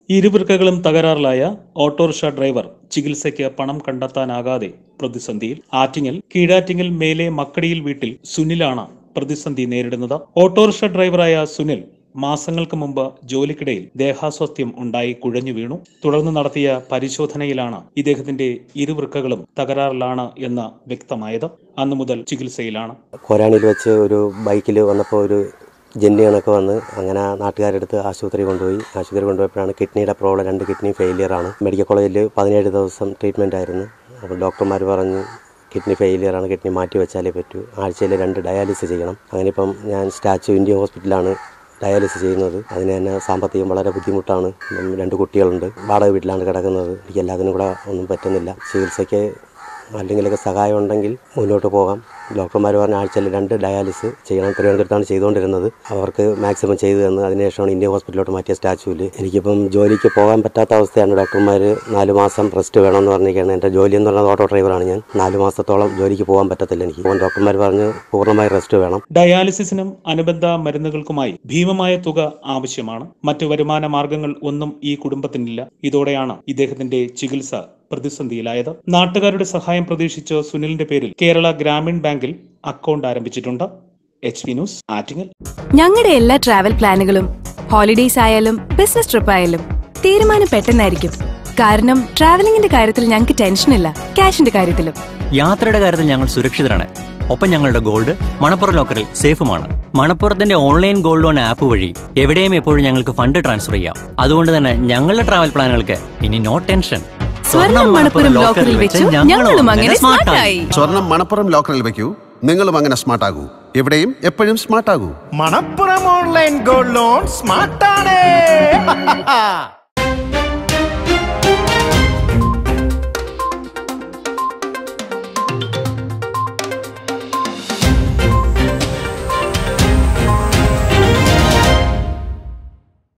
ഇരുവൃക്കകളും തകരാറിലായ autorickshaw driver ചികിത്സയ്ക്ക് പണം കണ്ടെത്താനാകാതെ പ്രതിസന്ധിയിൽ ആറ്റിങ്ങൽ കീഴാറ്റിങ്ങൽ മേലെ മക്കടിയിൽ വീട്ടിൽ സുനിലാണ് പ്രതിസന്ധി നേരിടുന്നത് ഓട്ടോറിക്ഷ ഡ്രൈവറായ സുനിൽ മാസങ്ങൾക്ക് മുമ്പ് ജോലിക്കിടയിൽ ദേഹാസ്വാസ്ഥ്യം ഉണ്ടായി കുഴഞ്ഞു വീണു തുടർന്ന് നടത്തിയ പരിശോധനയിലാണ് ഇദ്ദേഹത്തിന്റെ ഇരുവൃക്കകളും തകരാറിലാണ് എന്ന് വ്യക്തമായത് അന്നു മുതൽ ചികിത്സയിലാണ് കോരാണിയിൽ വെച്ച് ഒരു ബൈക്കിൽ വന്നപ്പോൾ ഒരു ജെന്നി കണക്ക് വന്ന് അങ്ങനെ നാട്ടുകാരെടുത്ത് ആശുപത്രി കൊണ്ടുപോയി ആശുപത്രി കൊണ്ടുപോയപ്പോഴാണ് കിഡ്നിയുടെ പ്രോബ്ലം രണ്ട് കിഡ്നി ഫെയിലിയറാണ് മെഡിക്കൽ കോളേജിൽ പതിനേഴ് ദിവസം ട്രീറ്റ്മെൻ്റ് ആയിരുന്നു അപ്പോൾ ഡോക്ടർമാർ പറഞ്ഞു കിഡ്നി ഫെയിലിയറാണ് കിഡ്നി മാറ്റി വെച്ചാലേ പറ്റൂ ആഴ്ചയിൽ രണ്ട് ഡയാലിസിസ് ചെയ്യണം അങ്ങനെ ഇപ്പം ഞാൻ സ്റ്റാച്ചു ഇന്ത്യ ഹോസ്പിറ്റലാണ് ഡയാലിസിസ് ചെയ്യുന്നത് അതിന് തന്നെ സാമ്പത്തികം വളരെ ബുദ്ധിമുട്ടാണ് ഉം, രണ്ട് കുട്ടികളുണ്ട് വാടക വീട്ടിലാണ് കിടക്കുന്നത് എനിക്ക് എല്ലാത്തിനും കൂടെ ഒന്നും പറ്റുന്നില്ല ചികിത്സയ്ക്ക് ആരുടെങ്കിലൊക്കെ സഹായം ഉണ്ടെങ്കിൽ മുന്നോട്ട് പോകാം ഡോക്ടർമാർ പറഞ്ഞ ആഴ്ചയിൽ രണ്ട് ഡയാലിസ് ചെയ്യണം തിരുവനന്തപുരത്താണ് ചെയ്തുകൊണ്ടിരുന്നത് അവർക്ക് മാക്സിമം ചെയ്തു തന്ന് അതിനുശേഷമാണ് ഇന്ത്യൻ ഹോസ്പിറ്റലിലോട്ട് മാറ്റിയ സ്റ്റാച്യൂവിൽ എനിക്കിപ്പം ജോലിക്ക് പോകാൻ പറ്റാത്ത അവസ്ഥയാണ് ഡോക്ടർമാർ നാല് മാസം റെസ്റ്റ് വേണമെന്ന് പറഞ്ഞിരിക്കുകയാണ് എൻ്റെ ജോലി എന്ന് പറയുന്നത് ഓട്ടോ ഡ്രൈവറാണ് ഞാൻ നാല് മാസത്തോളം ജോലിക്ക് പോകാൻ പറ്റത്തില്ല എനിക്ക് അപ്പം ഡോക്ടർമാർ പറഞ്ഞ് പൂർണ്ണമായി റെസ്റ്റ് വേണം ഡയാലിസിസിനും അനുബന്ധ മരുന്നുകൾക്കുമായി ഭീമമായ തുക ആവശ്യമാണ് മറ്റു വരുമാന മാർഗങ്ങൾ ഒന്നും ഈ കുടുംബത്തിനില്ല ഇതോടെയാണ് ഇദ്ദേഹത്തിന്റെ ചികിത്സ പ്രതിസന്ധിയിലായത് നാട്ടുകാരുടെ സഹായം പ്രതീക്ഷിച്ച് സുനിലിന്റെ പേരിൽ കേരള ഗ്രാമീൺ ബാങ്കിൽ അക്കൗണ്ട് ആരംഭിച്ചിട്ടുണ്ട് എച്ച് പി ന്യൂസ് ആറ്റിങ്ങൽ ഞങ്ങളുടെ എല്ലാ ട്രാവൽ പ്ലാനുകളും ഹോളിഡേയ്സ് ആയാലും ബിസിനസ് ട്രിപ്പ് ആയാലും തീരുമാനം പെട്ടെന്നായിരിക്കും കാരണം ട്രാവലിംഗിന്റെ കാര്യത്തിൽ ഞങ്ങൾക്ക് ടെൻഷനില്ല ക്യാഷിന്റെ കാര്യത്തിലും യാത്രയുടെ കാര്യത്തിൽ ഞങ്ങൾ സുരക്ഷിതരാണ് ഒപ്പം ഞങ്ങളുടെ ഗോൾഡ് മണപ്പുറം ലോക്കറിൽ സേഫുമാണ് മണപ്പുറത്തിന്റെ ഓൺലൈൻ ഗോൾഡ് ലോൺ ആപ്പ് വഴി എവിടെയും എപ്പോഴും ഞങ്ങൾക്ക് ഫണ്ട് ട്രാൻസ്ഫർ ചെയ്യാം അതുകൊണ്ട് തന്നെ ഞങ്ങളുടെ ട്രാവൽ പ്ലാനുകൾക്ക് ഇനി നോ ടെൻഷൻ സ്വർണം മണപ്പുറം ലോക്കറിൽ വെച്ചു ഞങ്ങളും അങ്ങനെ സ്മാർട്ടായി സ്വർണം മണപ്പുറം ലോക്കറിൽ വെക്കൂ നിങ്ങളും അങ്ങനെ സ്മാർട്ട് ആകൂ എവിടെയും എപ്പോഴും സ്മാർട്ട് ആകൂ മണപ്പുറം ഓൺലൈൻ ഗോൾഡ് ലോൺ സ്മാർട്ടാണ്